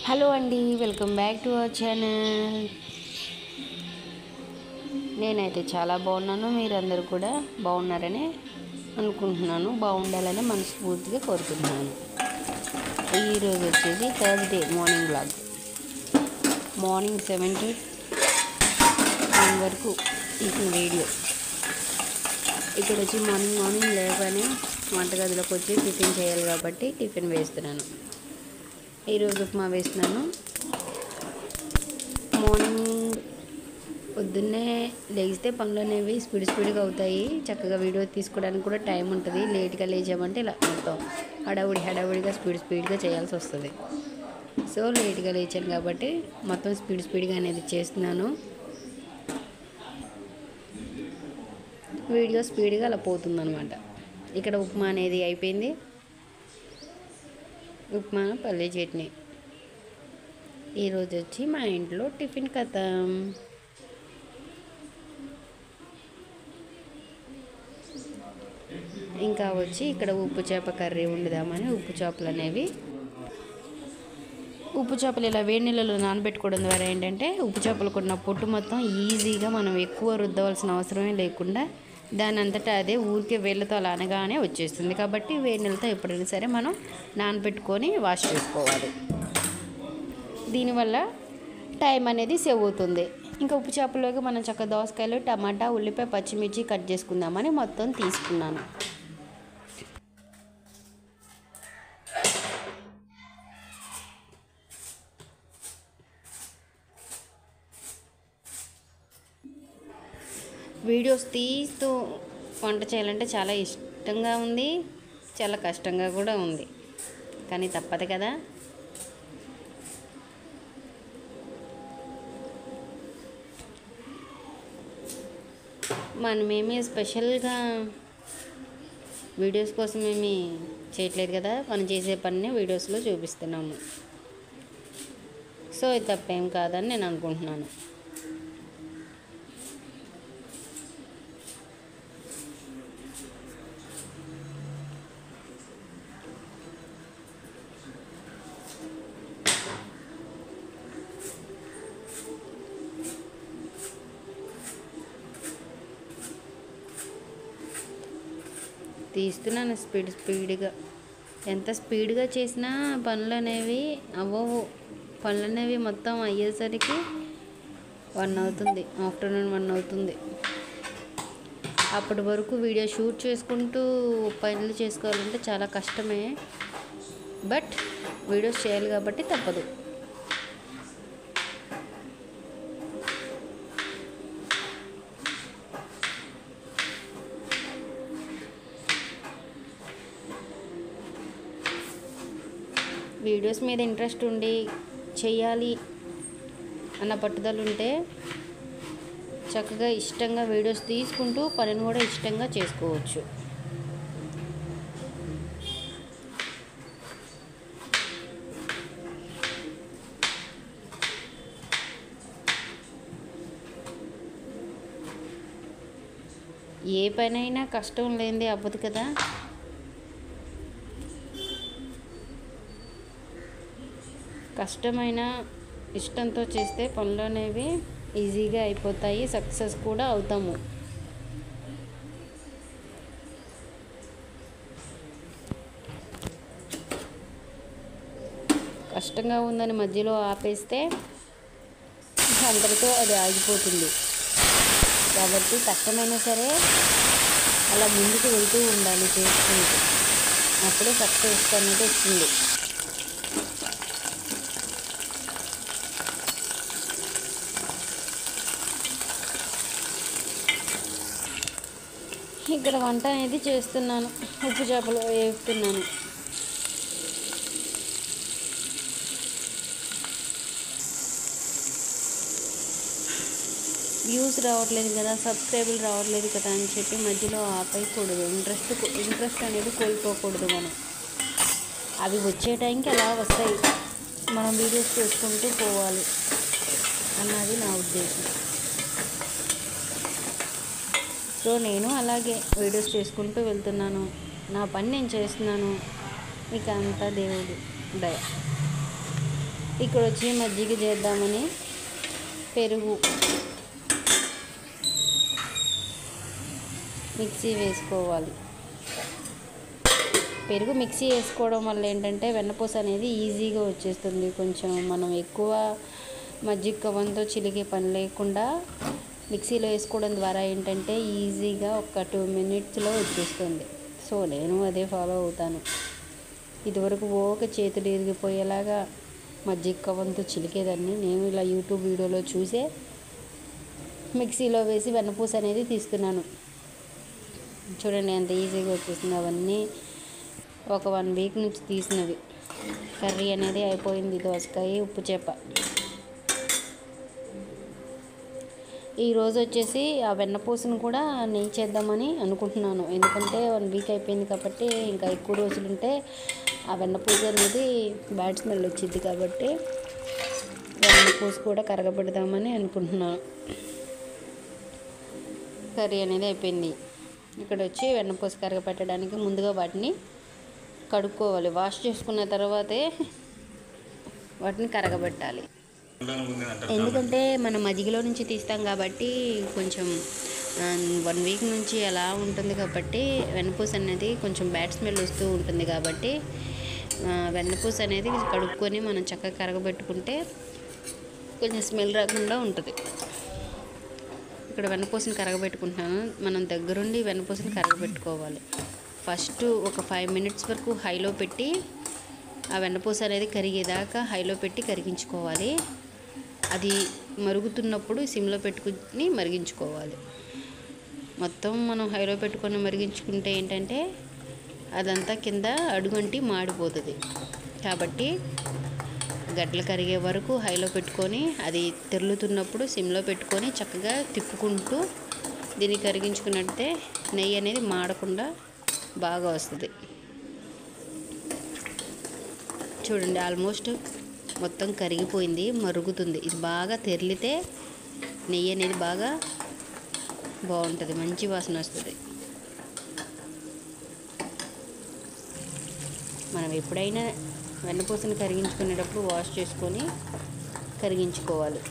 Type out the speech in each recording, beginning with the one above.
hello అండి welcome back to our channel నేనైతే చాలా బాగున్నాను మీరందరూ కూడా బాగున్నారని అనుకుంటున్నాను బాగుండాలని మనస్ఫూర్తిగా కోరుకుంటున్నాను ఈరోజు వచ్చేసి Thursday morning blog morning seven to ten వరకు తీసిన వీడియో ఇక్కడ వచ్చి మార్నింగ్ మార్నింగ్ లేవగానే వంటగదిలోకి వచ్చి టిఫిన్ చేయాలి కాబట్టి టిఫిన్ వేస్తున్నాను ఈరోజు ఉప్మా వేస్తున్నాను మార్నింగ్ పొద్దున్నే లేగిస్తే పనులు అనేవి స్పీడ్ స్పీడ్గా అవుతాయి చక్కగా వీడియో తీసుకోవడానికి కూడా టైం ఉంటుంది లేట్గా లేచామంటే ఇలా మొత్తం హడావుడి హడావుడిగా స్పీడ్ స్పీడ్గా చేయాల్సి వస్తుంది సో లేట్గా లేచాను కాబట్టి మొత్తం స్పీడ్ స్పీడ్గా అనేది చేస్తున్నాను వీడియో స్పీడ్గా అలా పోతుందన్నమాట ఇక్కడ ఉప్మా అనేది అయిపోయింది ఉప్మా పల్లె చట్నీ ఈరోజు వచ్చి మా ఇంట్లో టిఫిన్ కథ ఇంకా వచ్చి ఇక్కడ ఉప్పు చేప కర్రీ వండుదామని ఉప్పు చేపలు అనేవి ఉప్పు చేపలు ఇలా వేడి నీళ్ళలో నానబెట్టుకోవడం ద్వారా ఏంటంటే ఉప్పు చేపలకు ఉన్న పొట్టు మొత్తం ఈజీగా మనం ఎక్కువ రుద్దవలసిన అవసరమే లేకుండా దాని అంతటా అదే ఊరికే వేళ్ళతో అలా అనగానే వచ్చేస్తుంది కాబట్టి వేడి నీళ్ళతో ఎప్పుడైనా సరే మనం నానబెట్టుకొని వాష్ చేసుకోవాలి దీనివల్ల టైం అనేది సేవ్ అవుతుంది ఇంకా ఉప్పు చేపలోకి మనం చక్క దోసకాయలు టమాటా ఉల్లిపాయ పచ్చిమిర్చి కట్ చేసుకుందామని మొత్తం తీసుకున్నాను వీడియోస్ తీస్తూ వంట చేయాలంటే చాలా ఇష్టంగా ఉంది చాలా కష్టంగా కూడా ఉంది కానీ తప్పదు కదా మనమేమి స్పెషల్గా వీడియోస్ కోసం ఏమి చేయట్లేదు కదా మనం చేసే పనిని వీడియోస్లో చూపిస్తున్నాము సో ఇది తప్పేం కాదని నేను అనుకుంటున్నాను తీస్తున్నాను స్పీడ్ స్పీడ్గా ఎంత స్పీడ్గా చేసినా పనులు అనేవి అవ్వవు పనులు అనేవి మొత్తం అయ్యేసరికి వన్ అవుతుంది ఆఫ్టర్నూన్ వన్ అవుతుంది అప్పటి వరకు వీడియో షూట్ చేసుకుంటూ పనులు చేసుకోవాలంటే చాలా కష్టమే బట్ వీడియోస్ చేయాలి కాబట్టి తప్పదు వీడియోస్ మీద ఇంట్రెస్ట్ ఉండి చెయ్యాలి అన్న పట్టుదల ఉంటే చక్కగా ఇష్టంగా వీడియోస్ తీసుకుంటూ పనిని కూడా ఇష్టంగా చేసుకోవచ్చు ఏ పనైనా కష్టం లేనిది అవ్వదు కదా కష్టమైన ఇష్టంతో చేస్తే పనులు అనేవి ఈజీగా అయిపోతాయి సక్సెస్ కూడా అవుతాము కష్టంగా ఉందని మధ్యలో ఆపేస్తే అందరితో అది ఆగిపోతుంది కాబట్టి కష్టమైనా సరే అలా ముందుకు వెళ్తూ ఉండాలి చేసుకుంటూ అప్పుడే సక్సెస్ అనేది వస్తుంది ఇక్కడ వంట అనేది చేస్తున్నాను ఉప్పు చేపలు వేస్తున్నాను వ్యూస్ రావట్లేదు కదా సబ్స్క్రైబులు రావట్లేదు కదా అని చెప్పి మధ్యలో ఆపేయకూడదు ఇంట్రెస్ట్ ఇంట్రెస్ట్ అనేది కోల్పోకూడదు మనం అవి వచ్చే టైంకి అలా వస్తాయి మనం వీడియోస్ చేసుకుంటూ పోవాలి అన్నది నా ఉద్దేశం సో నేను అలాగే వీడియోస్ చేసుకుంటూ వెళ్తున్నాను నా పని నేను చేస్తున్నాను ఇక అంతా దేవుడు దయ ఇక్కడ వచ్చి మజ్జిగ చేద్దామని పెరుగు మిక్సీ వేసుకోవాలి పెరుగు మిక్సీ వేసుకోవడం వల్ల ఏంటంటే వెన్నపూస అనేది ఈజీగా వచ్చేస్తుంది కొంచెం మనం ఎక్కువ మజ్జిగ కవంతో చిలికే పని లేకుండా మిక్సీలో వేసుకోవడం ద్వారా ఏంటంటే ఈజీగా ఒక టూ మినిట్స్లో వచ్చేస్తుంది సో నేను అదే ఫాలో అవుతాను ఇదివరకు ఓక చేతులు ఇరిగిపోయేలాగా మజ్జిగ కవంతో చిలికేదాన్ని నేను ఇలా యూట్యూబ్ వీడియోలో చూసే మిక్సీలో వేసి వెన్నపూస అనేది తీస్తున్నాను చూడండి ఎంత ఈజీగా వచ్చేసింది అవన్నీ ఒక వన్ వీక్ నుంచి తీసినవి కర్రీ అనేది అయిపోయింది దోసకాయ ఉప్పు చేప ఈరోజు వచ్చేసి ఆ వెన్నపూసను కూడా నెయ్యి చేద్దామని అనుకుంటున్నాను ఎందుకంటే వన్ వీక్ అయిపోయింది కాబట్టి ఇంకా ఎక్కువ రోజులు ఉంటే ఆ వెన్నపూస అనేది బ్యాడ్ స్మెల్ వచ్చింది కాబట్టి వెన్నపూస కూడా కరగబెడదామని అనుకుంటున్నాను కర్రీ అనేది అయిపోయింది ఇక్కడ వచ్చి వెన్నపూస కరగపెట్టడానికి ముందుగా వాటిని కడుక్కోవాలి వాష్ చేసుకున్న తర్వాతే వాటిని కరగబెట్టాలి ఎందుకంటే మనం మజ్జిగలో నుంచి తీస్తాం కాబట్టి కొంచెం వన్ వీక్ నుంచి అలా ఉంటుంది కాబట్టి వెన్నపూస అనేది కొంచెం బ్యాడ్ స్మెల్ వస్తూ ఉంటుంది కాబట్టి ఆ, వెన్నపూస అనేది కడుక్కొని మనం చక్కగా కరగబెట్టుకుంటే కొంచెం స్మెల్ రాకుండా ఉంటుంది ఇక్కడ వెన్నపూసని కరగబెట్టుకుంటున్నాను మనం దగ్గరుండి వెన్నపూసని కరగబెట్టుకోవాలి ఫస్ట్ ఒక ఫైవ్ మినిట్స్ వరకు హైలో పెట్టి ఆ వెన్నపూస అనేది కరిగేదాకా హైలో పెట్టి కరిగించుకోవాలి అది మరుగుతున్నప్పుడు సిమ్లో పెట్టుకుని మరిగించుకోవాలి మొత్తం మనం హైలో పెట్టుకొని మరిగించుకుంటే ఏంటంటే అదంతా కింద అడుగంటి మాడిపోతుంది కాబట్టి గడ్డలు కరిగే వరకు హైలో పెట్టుకొని అది తెరులుతున్నప్పుడు సిమ్లో పెట్టుకొని చక్కగా తిప్పుకుంటూ దీన్ని కరిగించుకున్నట్టే నెయ్యి అనేది మాడకుండా బాగా వస్తుంది చూడండి ఆల్మోస్ట్ మొత్తం కరిగిపోయింది మరుగుతుంది ఇది బాగా తెరిలితే నెయ్యి అనేది బాగా బాగుంటుంది మంచి వాసన వస్తుంది మనం ఎప్పుడైనా వెన్నపూసని కరిగించుకునేటప్పుడు వాష్ చేసుకొని కరిగించుకోవాలి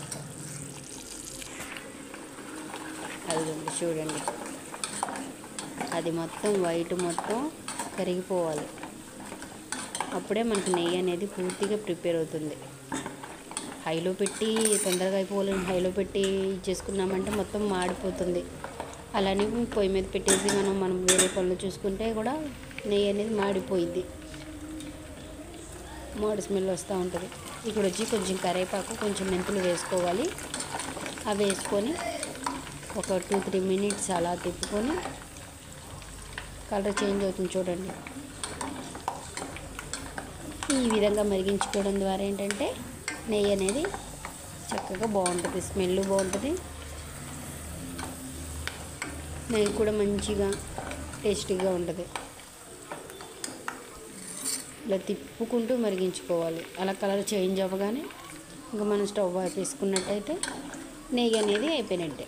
అదిగోండి చూడండి అది మొత్తం వైట్ మొత్తం కరిగిపోవాలి అప్పుడే మనకు నెయ్యి అనేది పూర్తిగా ప్రిపేర్ అవుతుంది హైలో పెట్టి తొందరగా అయిపోవాలని హైలో పెట్టి చేసుకున్నామంటే మొత్తం మాడిపోతుంది అలానే పొయ్యి మీద పెట్టేసి మనం మనం వేరే పనులు చూసుకుంటే కూడా నెయ్యి అనేది మాడిపోయింది మాడి స్మెల్ వస్తూ ఉంటుంది ఇక్కడ వచ్చి కొంచెం కరివేపాకు కొంచెం మెంతులు వేసుకోవాలి అవి వేసుకొని ఒక టూ త్రీ మినిట్స్ అలా తిప్పుకొని కలర్ చేంజ్ అవుతుంది చూడండి ఈ విధంగా మరిగించుకోవడం ద్వారా ఏంటంటే నెయ్యి అనేది చక్కగా బాగుంటుంది స్మెల్ బాగుంటుంది నెయ్యి కూడా మంచిగా టేస్టీగా ఉంటుంది ఇలా తిప్పుకుంటూ మరిగించుకోవాలి అలా కలర్ చేంజ్ అవ్వగానే ఇంకా మనం స్టవ్ ఆపేసుకున్నట్టయితే నెయ్యి అనేది అయిపోయినట్టే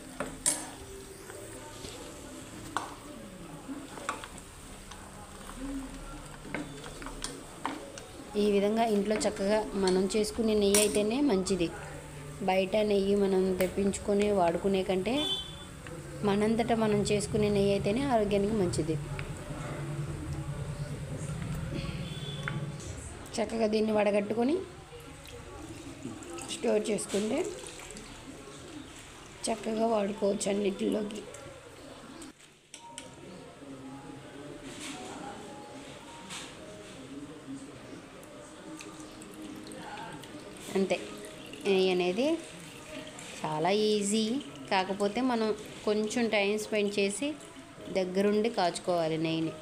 ఈ విధంగా ఇంట్లో చక్కగా మనం చేసుకునే నెయ్యి అయితేనే మంచిది బయట నెయ్యి మనం తెప్పించుకొని వాడుకునే కంటే మనంతటా మనం చేసుకునే నెయ్యి అయితేనే ఆరోగ్యానికి మంచిది చక్కగా దీన్ని వడగట్టుకొని స్టోర్ చేసుకుంటే చక్కగా వాడుకోవచ్చు అన్నిటిలోకి అంతే నెయ్యి అనేది చాలా ఈజీ కాకపోతే మనం కొంచెం టైం స్పెండ్ చేసి దగ్గరుండి కాచుకోవాలి నెయ్యిని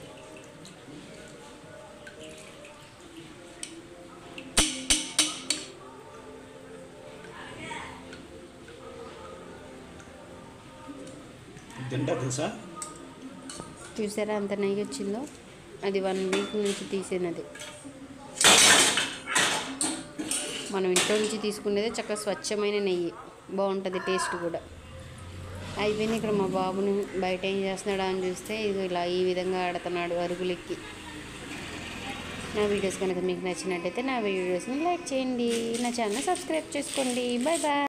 తింటా తెలుసా చూసారా అంత నెయ్యి వచ్చిందో అది వన్ వీక్ నుంచి తీసినది మనం ఇంట్లో నుంచి తీసుకునేదే చక్కగా స్వచ్ఛమైన నెయ్యి బాగుంటుంది టేస్ట్ కూడా అయిపోయింది ఇక్కడ మా బాబుని బయట ఏం చేస్తున్నాడా అని చూస్తే ఇది ఇలా ఈ విధంగా ఆడుతున్నాడు అరుగులెక్కి నా వీడియోస్ కనుక మీకు నచ్చినట్టయితే నా వీడియోస్ని లైక్ చేయండి నా ఛానల్ సబ్స్క్రైబ్ చేసుకోండి బాయ్ బాయ్